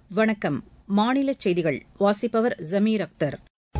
வணக்கம் மாநில செய்திகள் வாசிப்பவர் ஜமீர் அக்தர்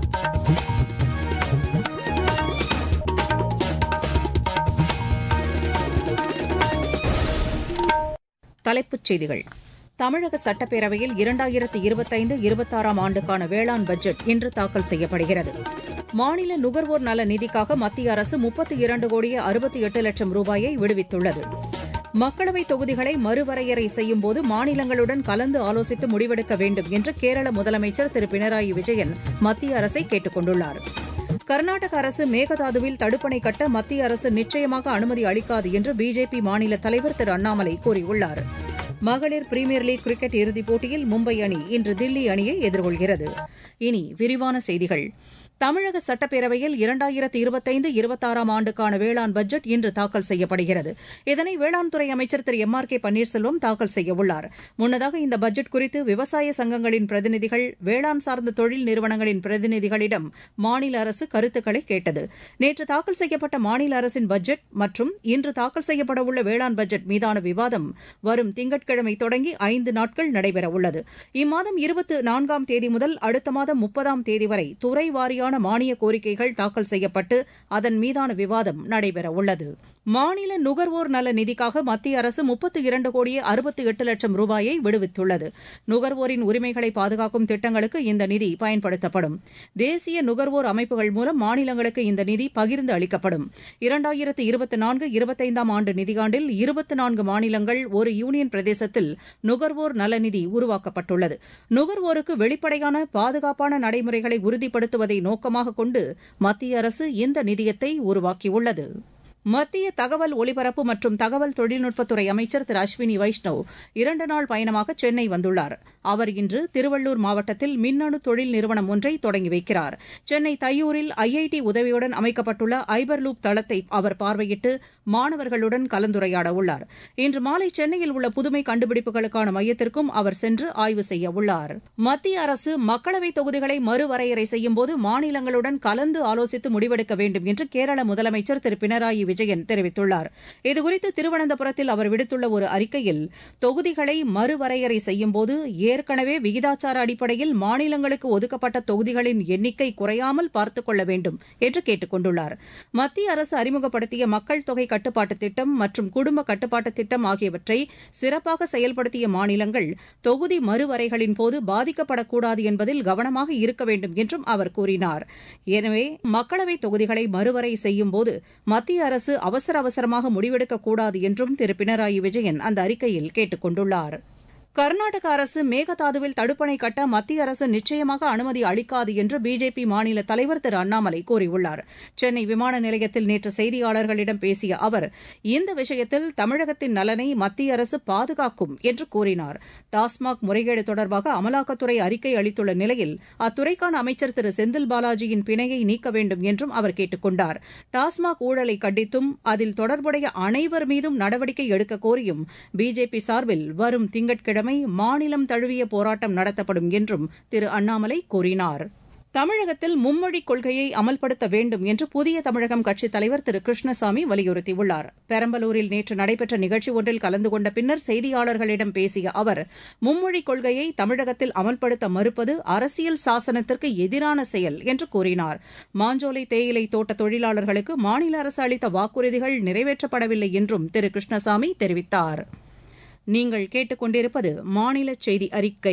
தலைப்புச் செய்திகள் தமிழக சட்டப்பேரவையில் இரண்டாயிரத்து இருபத்தைந்து இருபத்தாறாம் ஆண்டுக்கான வேளாண் பட்ஜெட் இன்று தாக்கல் செய்யப்படுகிறது மாநில நுகர்வோர் நல நிதிக்காக மத்திய அரசு முப்பத்தி இரண்டு கோடியே அறுபத்தி எட்டு லட்சம் ரூபாயை விடுவித்துள்ளது மக்களவைத் தொகுதிகளை மறுவரையறை செய்யும்போது மாநிலங்களுடன் கலந்து ஆலோசித்து முடிவெடுக்க வேண்டும் என்று கேரள முதலமைச்சர் திரு பினராயி விஜயன் மத்திய அரசை கேட்டுக் கொண்டுள்ளார் கர்நாடக அரசு மேகதாதுவில் தடுப்பணை கட்ட மத்திய அரசு நிச்சயமாக அனுமதி அளிக்காது என்று பிஜேபி மாநில தலைவர் திரு அண்ணாமலை கூறியுள்ளார் மகளிர் பிரீமியர் லீக் கிரிக்கெட் இறுதிப் போட்டியில் மும்பை அணி இன்று தில்லி அணியை எதிர்கொள்கிறது இனி விரிவான செய்திகள் தமிழக சட்டப்பேரவையில் இரண்டாயிரத்து இருபத்தைந்து இருபத்தாறாம் ஆண்டுக்கான வேளாண் பட்ஜெட் இன்று தாக்கல் செய்யப்படுகிறது இதனை வேளாண் துறை அமைச்சர் திரு எம் ஆர் கே பன்னீர்செல்வம் தாக்கல் செய்யவுள்ளார் முன்னதாக இந்த பட்ஜெட் குறித்து விவசாய சங்கங்களின் பிரதிநிதிகள் வேளாண் சார்ந்த தொழில் நிறுவனங்களின் பிரதிநிதிகளிடம் மாநில அரசு கருத்துக்களை கேட்டது நேற்று தாக்கல் செய்யப்பட்ட மாநில அரசின் பட்ஜெட் மற்றும் இன்று தாக்கல் செய்யப்படவுள்ள வேளாண் பட்ஜெட் மீதான விவாதம் வரும் திங்கட்கிழமை தொடங்கி ஐந்து நாட்கள் நடைபெறவுள்ளது இம்மாதம் இருபத்து நான்காம் தேதி முதல் அடுத்த மாதம் முப்பதாம் தேதி வரை துறை வாரியான மீதான மானிய கோரிக்கைகள் தாக்கல் செய்யப்பட்டு அதன் மீதான விவாதம் நடைபெறவுள்ளது மாநில நுகர்வோர் நல நிதிக்காக மத்திய அரசு முப்பத்து இரண்டு கோடியே அறுபத்தி எட்டு லட்சம் ரூபாயை விடுவித்துள்ளது நுகர்வோரின் உரிமைகளை பாதுகாக்கும் திட்டங்களுக்கு இந்த நிதி பயன்படுத்தப்படும் தேசிய நுகர்வோர் அமைப்புகள் மூலம் மாநிலங்களுக்கு இந்த நிதி பகிர்ந்து அளிக்கப்படும் இரண்டாயிரத்து இருபத்தி நான்கு இருபத்தைந்தாம் ஆண்டு நிதியாண்டில் இருபத்தி நான்கு மாநிலங்கள் ஒரு யூனியன் பிரதேசத்தில் நுகர்வோர் நல நிதி உருவாக்கப்பட்டுள்ளது நுகர்வோருக்கு வெளிப்படையான பாதுகாப்பான நடைமுறைகளை உறுதிப்படுத்துவதை நோக்கமாக கொண்டு மத்திய அரசு இந்த நிதியத்தை உருவாக்கியுள்ளது மத்திய தகவல் ஒலிபரப்பு மற்றும் தகவல் தொழில்நுட்பத்துறை அமைச்சர் திரு அஸ்வினி வைஷ்ணவ் இரண்டு நாள் பயணமாக சென்னை வந்துள்ளார் அவர் இன்று திருவள்ளூர் மாவட்டத்தில் மின்னணு தொழில் நிறுவனம் ஒன்றை தொடங்கி வைக்கிறார் சென்னை தையூரில் ஐஐடி உதவியுடன் அமைக்கப்பட்டுள்ள ஐபர்லூப் தளத்தை அவர் பார்வையிட்டு மாணவர்களுடன் கலந்துரையாட உள்ளார் இன்று மாலை சென்னையில் உள்ள புதுமை கண்டுபிடிப்புகளுக்கான மையத்திற்கும் அவர் சென்று ஆய்வு செய்ய உள்ளார் மத்திய அரசு மக்களவைத் தொகுதிகளை மறுவரையறை செய்யும்போது மாநிலங்களுடன் கலந்து ஆலோசித்து முடிவெடுக்க வேண்டும் என்று கேரள முதலமைச்சர் திரு பினராயி விஜயன் தெரிவித்துள்ளார் இதுகுறித்து திருவனந்தபுரத்தில் அவர் விடுத்துள்ள ஒரு அறிக்கையில் தொகுதிகளை மறுவரையறை செய்யும்போது ஏற்கனவே விகிதாச்சார அடிப்படையில் மாநிலங்களுக்கு ஒதுக்கப்பட்ட தொகுதிகளின் எண்ணிக்கை குறையாமல் பார்த்துக் கொள்ள வேண்டும் என்று கேட்டுக் கொண்டுள்ளார் மத்திய அரசு அறிமுகப்படுத்திய மக்கள் தொகை கட்டுப்பாட்டு திட்டம் மற்றும் குடும்ப கட்டுப்பாட்டு திட்டம் ஆகியவற்றை சிறப்பாக செயல்படுத்திய மாநிலங்கள் தொகுதி மறுவரைகளின் போது பாதிக்கப்படக்கூடாது என்பதில் கவனமாக இருக்க வேண்டும் என்றும் அவர் கூறினார் எனவே மக்களவைத் தொகுதிகளை மறுவரை செய்யும்போது மத்திய அரசு அவசர அவசரமாக முடிவெடுக்கக்கூடாது என்றும் திரு பினராயி விஜயன் அந்த அறிக்கையில் கேட்டுக் கொண்டுள்ளார் கர்நாடக அரசு மேகதாதுவில் தடுப்பணை கட்ட மத்திய அரசு நிச்சயமாக அனுமதி அளிக்காது என்று பிஜேபி மாநில தலைவர் திரு அண்ணாமலை கூறியுள்ளார் சென்னை விமான நிலையத்தில் நேற்று செய்தியாளர்களிடம் பேசிய அவர் இந்த விஷயத்தில் தமிழகத்தின் நலனை மத்திய அரசு பாதுகாக்கும் என்று கூறினார் டாஸ்மாக் முறைகேடு தொடர்பாக அமலாக்கத்துறை அறிக்கை அளித்துள்ள நிலையில் அத்துறைக்கான அமைச்சர் திரு செந்தில் பாலாஜியின் பிணையை நீக்க வேண்டும் என்றும் அவர் கேட்டுக் கொண்டார் டாஸ்மாக் ஊழலை கண்டித்தும் அதில் தொடர்புடைய அனைவர் மீதும் நடவடிக்கை எடுக்க கோரியும் பிஜேபி சார்பில் வரும் திங்கட்கிழமை கிழமை மாநிலம் தழுவிய போராட்டம் நடத்தப்படும் என்றும் திரு அண்ணாமலை கூறினார் தமிழகத்தில் மும்மொழிக் கொள்கையை அமல்படுத்த வேண்டும் என்று புதிய தமிழகம் கட்சித் தலைவர் திரு கிருஷ்ணசாமி வலியுறுத்தியுள்ளார் பெரம்பலூரில் நேற்று நடைபெற்ற நிகழ்ச்சி ஒன்றில் கலந்து கொண்ட பின்னர் செய்தியாளர்களிடம் பேசிய அவர் மும்மொழிக் கொள்கையை தமிழகத்தில் அமல்படுத்த மறுப்பது அரசியல் சாசனத்திற்கு எதிரான செயல் என்று கூறினார் மாஞ்சோலை தேயிலை தோட்ட தொழிலாளர்களுக்கு மாநில அரசு அளித்த வாக்குறுதிகள் நிறைவேற்றப்படவில்லை என்றும் திரு கிருஷ்ணசாமி தெரிவித்தார் நீங்கள் கேட்டுக்கொண்டிருப்பது மாநில செய்தி அறிக்கை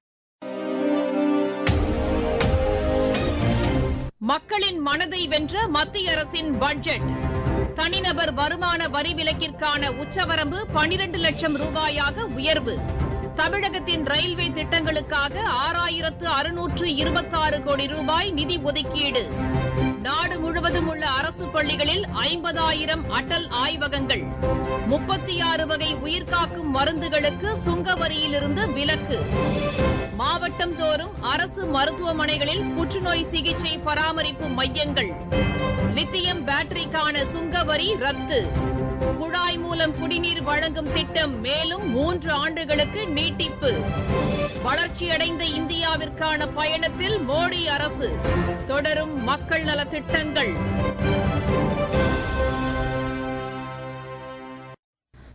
மக்களின் மனதை வென்ற மத்திய அரசின் பட்ஜெட் தனிநபர் வருமான வரி விலக்கிற்கான உச்சவரம்பு பனிரண்டு லட்சம் ரூபாயாக உயர்வு தமிழகத்தின் ரயில்வே திட்டங்களுக்காக ஆறாயிரத்து அறுநூற்று இருபத்தாறு கோடி ரூபாய் நிதி ஒதுக்கீடு நாடு முழுவதும் உள்ள அரசு பள்ளிகளில் ஐம்பதாயிரம் அடல் ஆய்வகங்கள் முப்பத்தி ஆறு வகை உயிர்காக்கும் மருந்துகளுக்கு சுங்க வரியிலிருந்து விலக்கு மாவட்டம் தோறும் அரசு மருத்துவமனைகளில் புற்றுநோய் சிகிச்சை பராமரிப்பு மையங்கள் லித்தியம் பேட்டரிக்கான சுங்க வரி ரத்து குழாய் மூலம் குடிநீர் வழங்கும் திட்டம் மேலும் மூன்று ஆண்டுகளுக்கு நீட்டிப்பு வளர்ச்சியடைந்த இந்தியாவிற்கான பயணத்தில் மோடி அரசு தொடரும் மக்கள் நலத் திட்டங்கள்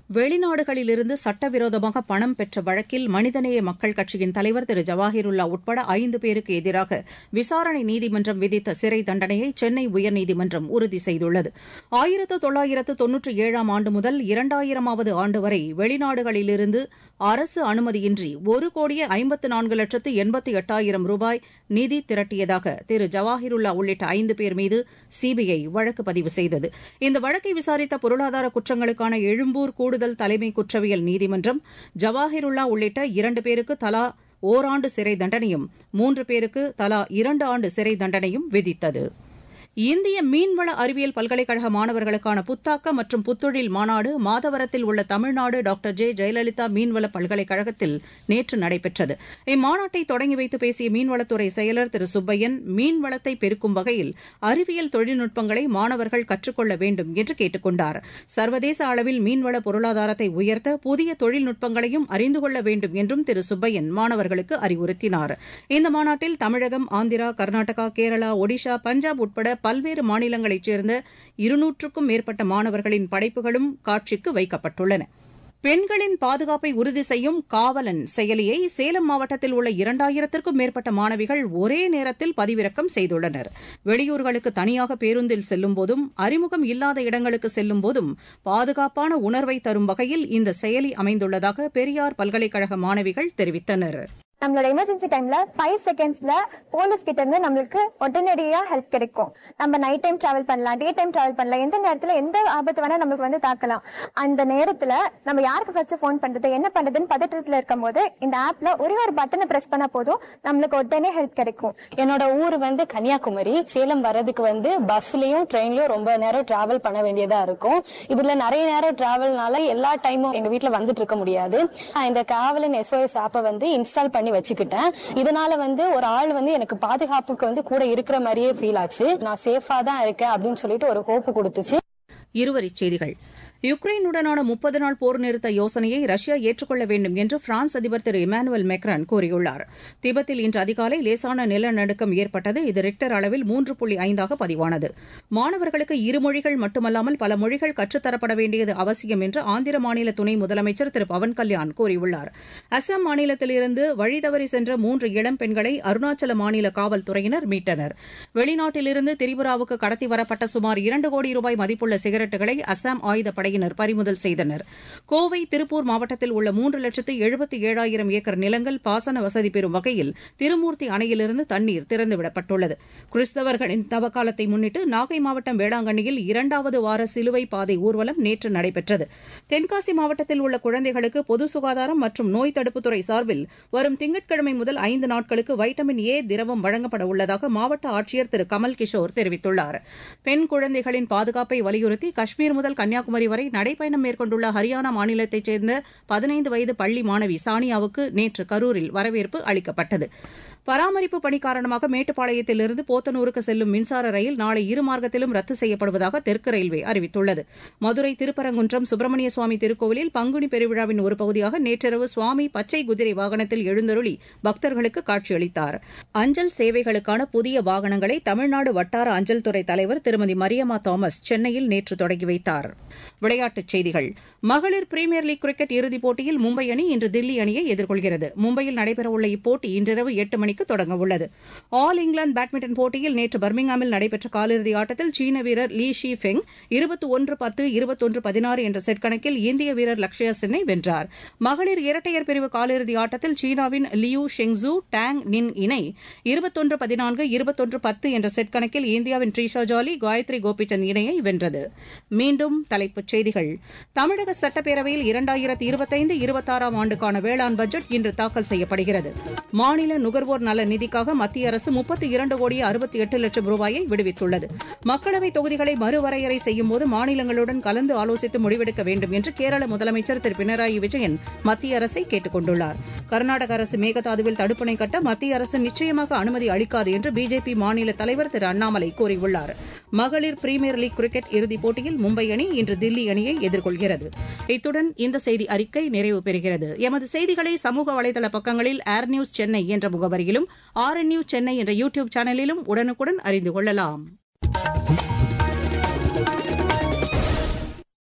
வெளிநாடுகளிலிருந்து சட்டவிரோதமாக பணம் பெற்ற வழக்கில் மனிதநேய மக்கள் கட்சியின் தலைவர் திரு ஜவாஹிருல்லா உட்பட ஐந்து பேருக்கு எதிராக விசாரணை நீதிமன்றம் விதித்த சிறை தண்டனையை சென்னை உயர்நீதிமன்றம் உறுதி செய்துள்ளது ஆயிரத்து தொள்ளாயிரத்து தொன்னூற்றி ஏழாம் ஆண்டு முதல் இரண்டாயிரமாவது ஆண்டு வரை வெளிநாடுகளிலிருந்து அரசு அனுமதியின்றி ஒரு கோடியே ஐம்பத்து நான்கு லட்சத்து எண்பத்தி எட்டாயிரம் ரூபாய் நிதி திரட்டியதாக திரு ஜவாஹிருல்லா உள்ளிட்ட ஐந்து பேர் மீது சிபிஐ வழக்கு பதிவு செய்தது இந்த வழக்கை விசாரித்த பொருளாதார குற்றங்களுக்கான எழும்பூர் கூடுதல் தலைமை குற்றவியல் நீதிமன்றம் ஜவாஹிருல்லா உள்ளிட்ட இரண்டு பேருக்கு தலா ஓராண்டு சிறை தண்டனையும் மூன்று பேருக்கு தலா இரண்டு ஆண்டு சிறை தண்டனையும் விதித்தது இந்திய மீன்வள அறிவியல் பல்கலைக்கழக மாணவர்களுக்கான புத்தாக்க மற்றும் புத்தொழில் மாநாடு மாதவரத்தில் உள்ள தமிழ்நாடு டாக்டர் ஜே ஜெயலலிதா மீன்வள பல்கலைக்கழகத்தில் நேற்று நடைபெற்றது இம்மாநாட்டை தொடங்கி வைத்து பேசிய மீன்வளத்துறை செயலர் திரு சுப்பையன் மீன்வளத்தை பெருக்கும் வகையில் அறிவியல் தொழில்நுட்பங்களை மாணவர்கள் கற்றுக்கொள்ள வேண்டும் என்று கேட்டுக் கொண்டார் சர்வதேச அளவில் மீன்வள பொருளாதாரத்தை உயர்த்த புதிய தொழில்நுட்பங்களையும் அறிந்து கொள்ள வேண்டும் என்றும் திரு சுப்பையன் மாணவர்களுக்கு அறிவுறுத்தினார் இந்த மாநாட்டில் தமிழகம் ஆந்திரா கர்நாடகா கேரளா ஒடிஷா பஞ்சாப் உட்பட பல்வேறு மாநிலங்களைச் சேர்ந்த இருநூற்றுக்கும் மேற்பட்ட மாணவர்களின் படைப்புகளும் காட்சிக்கு வைக்கப்பட்டுள்ளன பெண்களின் பாதுகாப்பை உறுதி செய்யும் காவலன் செயலியை சேலம் மாவட்டத்தில் உள்ள இரண்டாயிரத்திற்கும் மேற்பட்ட மாணவிகள் ஒரே நேரத்தில் பதிவிறக்கம் செய்துள்ளனர் வெளியூர்களுக்கு தனியாக பேருந்தில் செல்லும்போதும் அறிமுகம் இல்லாத இடங்களுக்கு செல்லும்போதும் பாதுகாப்பான உணர்வை தரும் வகையில் இந்த செயலி அமைந்துள்ளதாக பெரியார் பல்கலைக்கழக மாணவிகள் தெரிவித்தனர் நம்மளோட எமர்ஜென்சி டைம்ல ஃபைவ் செகண்ட்ஸ்ல போலீஸ் கிட்ட இருந்து நம்மளுக்கு உடனடியா ஹெல்ப் கிடைக்கும் நம்ம நைட் டைம் டிராவல் பண்ணலாம் டே டைம் டிராவல் பண்ணலாம் எந்த நேரத்துல எந்த ஆபத்து வேணா நம்மளுக்கு வந்து தாக்கலாம் அந்த நேரத்துல நம்ம யாருக்கு ஃபர்ஸ்ட் ஃபோன் பண்றது என்ன பண்றதுன்னு பதற்றத்துல இருக்கும் போது இந்த ஆப்ல ஒரே ஒரு பட்டனை பிரஸ் பண்ணா போதும் நம்மளுக்கு உடனே ஹெல்ப் கிடைக்கும் என்னோட ஊர் வந்து கன்னியாகுமரி சேலம் வர்றதுக்கு வந்து பஸ்லயும் ட்ரெயின்லயும் ரொம்ப நேரம் டிராவல் பண்ண வேண்டியதா இருக்கும் இதுல நிறைய நேரம் டிராவல்னால எல்லா டைமும் எங்க வீட்ல வந்துட்டு இருக்க முடியாது நான் இந்த காவலன் எஸ்ஓஎஸ் ஆப்பை வந்து இன்ஸ்டால் பண்ணி வச்சுக்கிட்டேன் இதனால வந்து ஒரு ஆள் வந்து எனக்கு பாதுகாப்புக்கு வந்து கூட இருக்கிற மாதிரியே ஃபீல் ஆச்சு நான் சேஃபா தான் இருக்கேன் அப்படின்னு சொல்லிட்டு ஒரு ஹோப்பு கொடுத்துச்சு இருவரிச் செய்திகள் யுக்ரைனுடனான முப்பது நாள் போர் நிறுத்த யோசனையை ரஷ்யா ஏற்றுக்கொள்ள வேண்டும் என்று பிரான்ஸ் அதிபர் திரு இமானுவேல் மெக்ரான் கூறியுள்ளார் திபெத்தில் இன்று அதிகாலை லேசான நிலநடுக்கம் ஏற்பட்டது இது ரிக்டர் அளவில் மூன்று புள்ளி ஐந்தாக பதிவானது மாணவர்களுக்கு இருமொழிகள் மட்டுமல்லாமல் பல மொழிகள் கற்றுத்தரப்பட வேண்டியது அவசியம் என்று ஆந்திர மாநில துணை முதலமைச்சர் திரு பவன் கல்யாண் கூறியுள்ளார் அசாம் மாநிலத்திலிருந்து வழிதவறி சென்ற மூன்று இளம் பெண்களை அருணாச்சல மாநில காவல்துறையினர் மீட்டனர் வெளிநாட்டிலிருந்து திரிபுராவுக்கு கடத்தி வரப்பட்ட சுமார் இரண்டு கோடி ரூபாய் மதிப்புள்ள சிகரெட்டுகளை அசாம் ஆயுதப்படையினர் பறிமுதல் செய்தனர் கோவை திருப்பூர் மாவட்டத்தில் உள்ள மூன்று லட்சத்து எழுபத்தி ஏழாயிரம் ஏக்கர் நிலங்கள் பாசன வசதி பெறும் வகையில் திருமூர்த்தி அணையிலிருந்து தண்ணீர் திறந்துவிடப்பட்டுள்ளது கிறிஸ்தவர்களின் தவக்காலத்தை முன்னிட்டு நாகை மாவட்டம் வேளாங்கண்ணியில் இரண்டாவது வார சிலுவை பாதை ஊர்வலம் நேற்று நடைபெற்றது தென்காசி மாவட்டத்தில் உள்ள குழந்தைகளுக்கு பொது சுகாதாரம் மற்றும் நோய் தடுப்புத்துறை சார்பில் வரும் திங்கட்கிழமை முதல் ஐந்து நாட்களுக்கு வைட்டமின் ஏ திரவம் வழங்கப்பட உள்ளதாக மாவட்ட ஆட்சியர் திரு கமல் கிஷோர் தெரிவித்துள்ளார் பெண் குழந்தைகளின் பாதுகாப்பை வலியுறுத்தி காஷ்மீர் முதல் கன்னியாகுமரி வரை நடைப்பயணம் மேற்கொண்டுள்ள ஹரியானா மாநிலத்தைச் சேர்ந்த பதினைந்து வயது பள்ளி மாணவி சானியாவுக்கு நேற்று கரூரில் வரவேற்பு அளிக்கப்பட்டது பராமரிப்பு பணி காரணமாக மேட்டுப்பாளையத்திலிருந்து போத்தனூருக்கு செல்லும் மின்சார ரயில் நாளை இருமார்க்கத்திலும் ரத்து செய்யப்படுவதாக தெற்கு ரயில்வே அறிவித்துள்ளது மதுரை திருப்பரங்குன்றம் சுப்பிரமணிய சுவாமி திருக்கோவிலில் பங்குனி பெருவிழாவின் ஒரு பகுதியாக நேற்றிரவு சுவாமி பச்சை குதிரை வாகனத்தில் எழுந்தருளி பக்தர்களுக்கு காட்சியளித்தார் அஞ்சல் சேவைகளுக்கான புதிய வாகனங்களை தமிழ்நாடு வட்டார அஞ்சல் துறை தலைவர் திருமதி மரியம்மா தாமஸ் சென்னையில் நேற்று தொடங்கி வைத்தார் விளையாட்டுச் செய்திகள் மகளிர் பிரீமியர் லீக் கிரிக்கெட் இறுதிப் போட்டியில் மும்பை அணி இன்று தில்லி அணியை எதிர்கொள்கிறது மும்பையில் நடைபெறவுள்ள இப்போட்டி இன்றிரவு எட்டு மணிக்கு தொடங்க உள்ளது ஆல் இங்கிலாந்து பேட்மிண்டன் போட்டியில் நேற்று பர்மிங்ஹாமில் நடைபெற்ற காலிறுதி ஆட்டத்தில் சீன வீரர் லீ ஷி ஃபெங் இருபத்தி ஒன்று பத்து இருபத்தொன்று பதினாறு என்ற செட் கணக்கில் இந்திய வீரர் லக்ஷயா சென்னை வென்றார் மகளிர் இரட்டையர் பிரிவு காலிறுதி ஆட்டத்தில் சீனாவின் லியூ ஷெங்ஸு டேங் நின் இணை இருபத்தொன்று பதினான்கு இருபத்தொன்று பத்து என்ற செட் கணக்கில் இந்தியாவின் ட்ரீஷா ஜாலி காயத்ரி கோபிச்சந்த் இணையை வென்றது மீண்டும் தலைப்புச் செய்திகள் தமிழக சட்டப்பேரவையில் இரண்டாயிரத்தி இருபத்தைந்து இருபத்தாறாம் ஆண்டுக்கான வேளாண் பட்ஜெட் இன்று தாக்கல் செய்யப்படுகிறது மாநில நுகர்வோர் நல நிதிக்காக மத்திய அரசு முப்பத்தி இரண்டு கோடியே அறுபத்தி எட்டு லட்சம் ரூபாயை விடுவித்துள்ளது மக்களவைத் தொகுதிகளை மறுவரையறை செய்யும்போது மாநிலங்களுடன் கலந்து ஆலோசித்து முடிவெடுக்க வேண்டும் என்று கேரள முதலமைச்சர் திரு பினராயி விஜயன் மத்திய அரசை கேட்டுக் கொண்டுள்ளார் கர்நாடக அரசு மேகதாதுவில் தடுப்பணை கட்ட மத்திய அரசு நிச்சயமாக அனுமதி அளிக்காது என்று பிஜேபி மாநில தலைவர் திரு அண்ணாமலை கூறியுள்ளார் மகளிர் பிரீமியர் லீக் கிரிக்கெட் இறுதிப் போட்டியில் மும்பை அணி இன்று தில்லி அணியை எதிர்கொள்கிறது இத்துடன் இந்த செய்தி அறிக்கை நிறைவு பெறுகிறது எமது செய்திகளை சமூக வலைதள பக்கங்களில் ஏர் நியூஸ் சென்னை என்ற முகவரியிலும் ஆர் என் நியூஸ் சென்னை என்ற யூ டியூப் சேனலிலும் உடனுக்குடன் அறிந்து கொள்ளலாம்